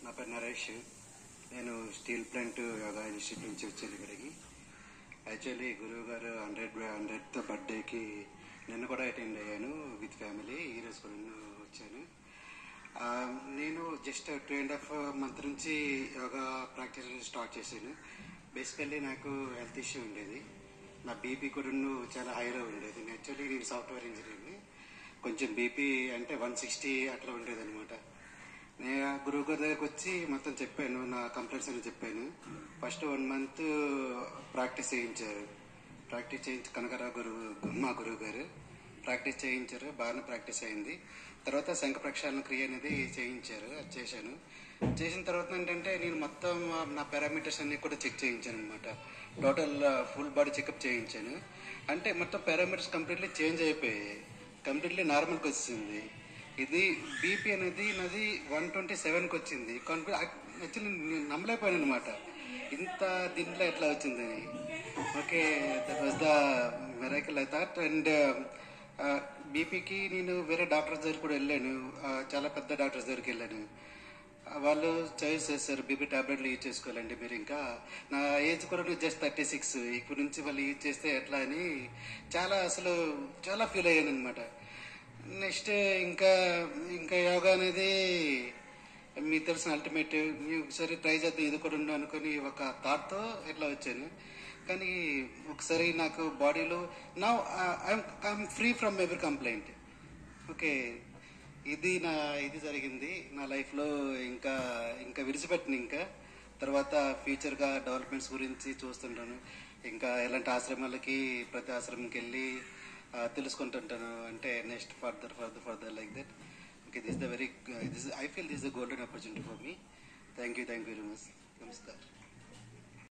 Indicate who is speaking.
Speaker 1: నా పేరు నరేష్ నేను స్టీల్ ప్లాంట్ యోగా ఇన్స్టిట్యూట్ నుంచి వచ్చాను ఇక్కడికి యాక్చువల్లీ గురువు గారు హండ్రెడ్ హండ్రెడ్ బర్త్డేకి నిన్న కూడా అటెండ్ అయ్యాను విత్ ఫ్యామిలీ ఈరోజు కూడా వచ్చాను ఆ, నేను just two and half month నుంచి యోగా ప్రాక్టీస్ స్టార్ట్ చేశాను బేసికల్లీ నాకు హెల్త్ ఇష్యూ ఉండేది నా బీపీ కూడా చాలా హైలో ఉండేది యాక్చువల్లీ నేను సాఫ్ట్వేర్ ఇంజనీర్ని కొంచెం బీపీ అంటే వన్ సిక్స్టీ అట్లా ఉండేది అనమాట నేను ఆ గురువు గారి దగ్గరికి వచ్చి మొత్తం చెప్పాను నా కంప్లైంట్స్ అని చెప్పాను ఫస్ట్ వన్ మంత్ ప్రాక్టీస్ చేయించారు ప్రాక్టీస్ చేయించి కనకరావు గురువు మా గురువు గారు ప్రాక్టీస్ చేయించారు బాగానే ప్రాక్టీస్ అయింది తర్వాత శంఖ ప్రక్షాళన క్రియ అనేది చేయించారు అది చేశాను చేసిన తర్వాత ఏంటంటే నేను మొత్తం నా పారామీటర్స్ అన్ని కూడా చెక్ చేయించాను అనమాట టోటల్ ఫుల్ బాడీ చెకప్ చేయించాను అంటే మొత్తం పారామీటర్స్ కంప్లీట్లీ చేంజ్ అయిపోయాయి కంప్లీట్లీ నార్మల్కి వచ్చింది ఇది బీపీ అనేది నాది వన్ ట్వంటీ సెవెన్కి వచ్చింది యాక్చువల్లీ నేను నమ్మలేకపోయాను అనమాట ఇంత దీంట్లో ఎట్లా వచ్చిందని okay that was the miracle I thought and బీపీకి నేను వేరే డాక్టర్స్ దగ్గర కూడా వెళ్ళాను ఆ, చాలా పెద్ద డాక్టర్స్ దగ్గరికి వెళ్ళాను ఆ, వాళ్ళు చాయిస్ చేస్తారు బీపీ టాబ్లెట్లు యూజ్ చేసుకోవాలండి మీరు ఇంకా నా ఏజ్ కూడా జస్ట్ థర్టీ సిక్స్ ఇప్పటి నుంచి వాళ్ళు యూజ్ చేస్తే ఎట్లా అని చాలా అసలు చాలా ఫీల్ అయ్యాను అనమాట నెక్స్ట్ ఇంకా ఇంకా యోగా అనేది మీకు తెలిసిన అల్టిమేట్ ఒకసారి ట్రై చేద్దాం ఇది కూడా ఉండు అనుకుని ఒక థాట్తో ఇట్లా వచ్చాను కానీ ఒకసారి నాకు బాడీలో నా I'm free from every complaint okay ఇది నా ఇది జరిగింది నా లైఫ్లో ఇంకా ఇంకా విడిచిపెట్టిన ఇంకా తర్వాత ఫ్యూచర్గా డెవలప్మెంట్స్ గురించి చూస్తుంటాను ఇంకా ఎలాంటి ఆశ్రమాలకి ప్రతి ఆశ్రమంకి వెళ్ళి ఆ, తెలుసుకుంటుంటాను అంటే next further further further like that okay this the very this I feel this the golden opportunity for me thank you thank you very much నమస్కారం